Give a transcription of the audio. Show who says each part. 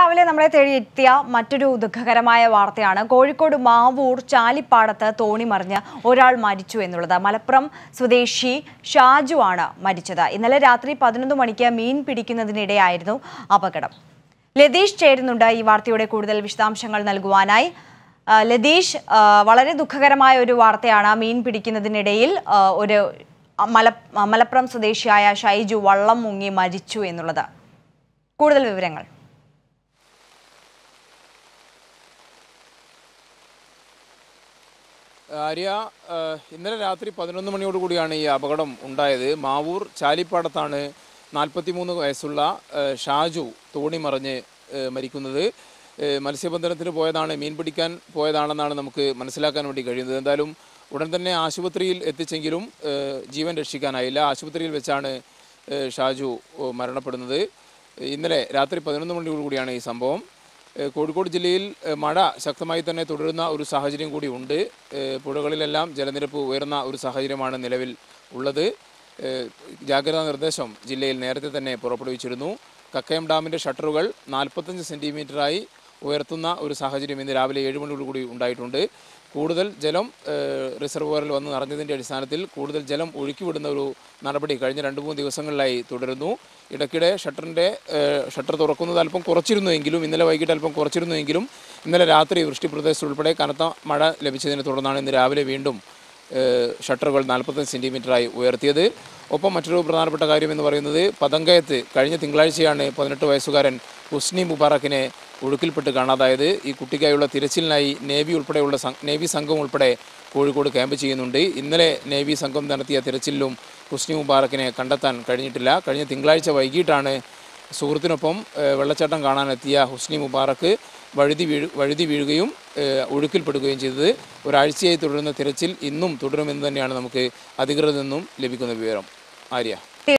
Speaker 1: രാവിലെ നമ്മളെ തേടിയെത്തിയ മറ്റൊരു ദുഃഖകരമായ വാർത്തയാണ് കോഴിക്കോട് മാവൂർ ചാലിപ്പാടത്ത് തോണി മറിഞ്ഞ് ഒരാൾ മരിച്ചു എന്നുള്ളത് മലപ്പുറം സ്വദേശി ഷാജു ആണ് മരിച്ചത് ഇന്നലെ രാത്രി പതിനൊന്ന് മണിക്ക് മീൻ പിടിക്കുന്നതിനിടെയായിരുന്നു അപകടം ലതീഷ് ചേരുന്നുണ്ട് ഈ വാർത്തയുടെ കൂടുതൽ വിശദാംശങ്ങൾ നൽകുവാനായി ആ, ലതീഷ് ആ, വളരെ ദുഃഖകരമായ ഒരു വാർത്തയാണ് മീൻ പിടിക്കുന്നതിനിടയിൽ ആ, ഒരു മല മലപ്പുറം സ്വദേശിയായ ഷൈജു വള്ളം മുങ്ങി മരിച്ചു എന്നുള്ളത് കൂടുതൽ വിവരങ്ങൾ
Speaker 2: ആര്യ ഏഹ്, ഇന്നലെ രാത്രി പതിനൊന്ന് മണിയോട് കൂടിയാണ് ഈ അപകടം ഉണ്ടായത് മാവൂർ ചാലിപ്പാടത്താണ് നാൽപ്പത്തിമൂന്ന് വയസ്സുള്ള ഏഹ്, ഷാജു തോണി മറിഞ്ഞ് ഏഹ്, മരിക്കുന്നത് ഏഹ്, മത്സ്യബന്ധനത്തിന് പോയതാണ് മീൻ പിടിക്കാൻ പോയതാണെന്നാണ് നമുക്ക് മനസ്സിലാക്കാൻ വേണ്ടി കഴിയുന്നത് എന്തായാലും ഉടൻ തന്നെ ആശുപത്രിയിൽ എത്തിച്ചെങ്കിലും ഏഹ്, ജീവൻ രക്ഷിക്കാനായില്ല ആശുപത്രിയിൽ വെച്ചാണ് ഏഹ്, ഷാജു ഏഹ്, മരണപ്പെടുന്നത് ഇന്നലെ രാത്രി പതിനൊന്ന് മണിയോട് കൂടിയാണ് ഈ സംഭവം ഏഹ് കോഴിക്കോട് ജില്ലയിൽ ഏഹ് മഴ ശക്തമായി തന്നെ തുടരുന്ന ഒരു സാഹചര്യം കൂടി ഉണ്ട് ഏഹ് പുഴകളിലെല്ലാം ജലനിരപ്പ് ഉയർന്ന ഒരു സാഹചര്യമാണ് നിലവിൽ ഉള്ളത് ഏഹ് ജാഗ്രതാ നിർദ്ദേശം ജില്ലയിൽ നേരത്തെ തന്നെ പുറപ്പെടുവിച്ചിരുന്നു കക്കയം ഡാമിൻ്റെ ഷട്ടറുകൾ നാൽപ്പത്തഞ്ച് സെൻറ്റിമീറ്ററായി ഉയർത്തുന്ന ഒരു സാഹചര്യം ഇന്ന് രാവിലെ ഏഴ് മണിയോടുകൂടി ഉണ്ടായിട്ടുണ്ട് കൂടുതൽ ജലം ഏഹ് റിസർവോയറിൽ വന്ന് നിറഞ്ഞതിൻ്റെ അടിസ്ഥാനത്തിൽ കൂടുതൽ ജലം ഒഴുക്കിവിടുന്ന ഒരു നടപടി കഴിഞ്ഞ രണ്ട് മൂന്ന് ദിവസങ്ങളിലായി തുടരുന്നു ഇടയ്ക്കിടെ ഷട്ടറിൻ്റെ ഏഹ് ഷട്ടർ തുറക്കുന്നത് അല്പം കുറച്ചിരുന്നുവെങ്കിലും ഇന്നലെ വൈകിട്ട് അല്പം കുറച്ചിരുന്നുവെങ്കിലും ഇന്നലെ രാത്രി വൃഷ്ടി പ്രദേശത്ത് ഉൾപ്പെടെ കനത്ത മഴ ലഭിച്ചതിനെ തുടർന്നാണ് ഇന്ന് രാവിലെ വീണ്ടും ഏഹ് ഷട്ടറുകൾ നാൽപ്പത്തഞ്ച് സെൻറ്റിമീറ്ററായി ഉയർത്തിയത് ഒപ്പം മറ്റൊരു പ്രധാനപ്പെട്ട കാര്യം എന്ന് പറയുന്നത് പതങ്കയത്ത് കഴിഞ്ഞ തിങ്കളാഴ്ചയാണ് പതിനെട്ട് വയസ്സുകാരൻ ഹുസ്നി മുബാറക്കിനെ ഒഴുക്കിൽപ്പെട്ട് കാണാതായത് ഈ കുട്ടിക്കായുള്ള തിരച്ചിലിനായി നേവി ഉൾപ്പെടെയുള്ള സം- നേവി സംഘം ഉൾപ്പെടെ കോഴിക്കോട് ക്യാമ്പ് ചെയ്യുന്നുണ്ട് ഇന്നലെ നേവി സംഘം നടത്തിയ തിരച്ചിലിലും ഹുസ്നി മുബാറക്കിനെ കണ്ടെത്താൻ കഴിഞ്ഞിട്ടില്ല കഴിഞ്ഞ തിങ്കളാഴ്ച വൈകിട്ടാണ് സുഹൃത്തിനൊപ്പം ഏഹ്, വെള്ളച്ചാട്ടം കാണാനെത്തിയ ഹുസ്നി മുബാറക്ക് വഴുതി വീഴ് വഴുതി വീഴുകയും ഏഹ്, ഒഴുക്കിൽപ്പെടുകയും ചെയ്തത് ഒരാഴ്ചയായി തുടരുന്ന തിരച്ചിൽ ഇന്നും തുടരുമെന്ന് തന്നെയാണ് നമുക്ക് അധികൃതരിൽ നിന്നും ലഭിക്കുന്ന വിവരം ആര്യ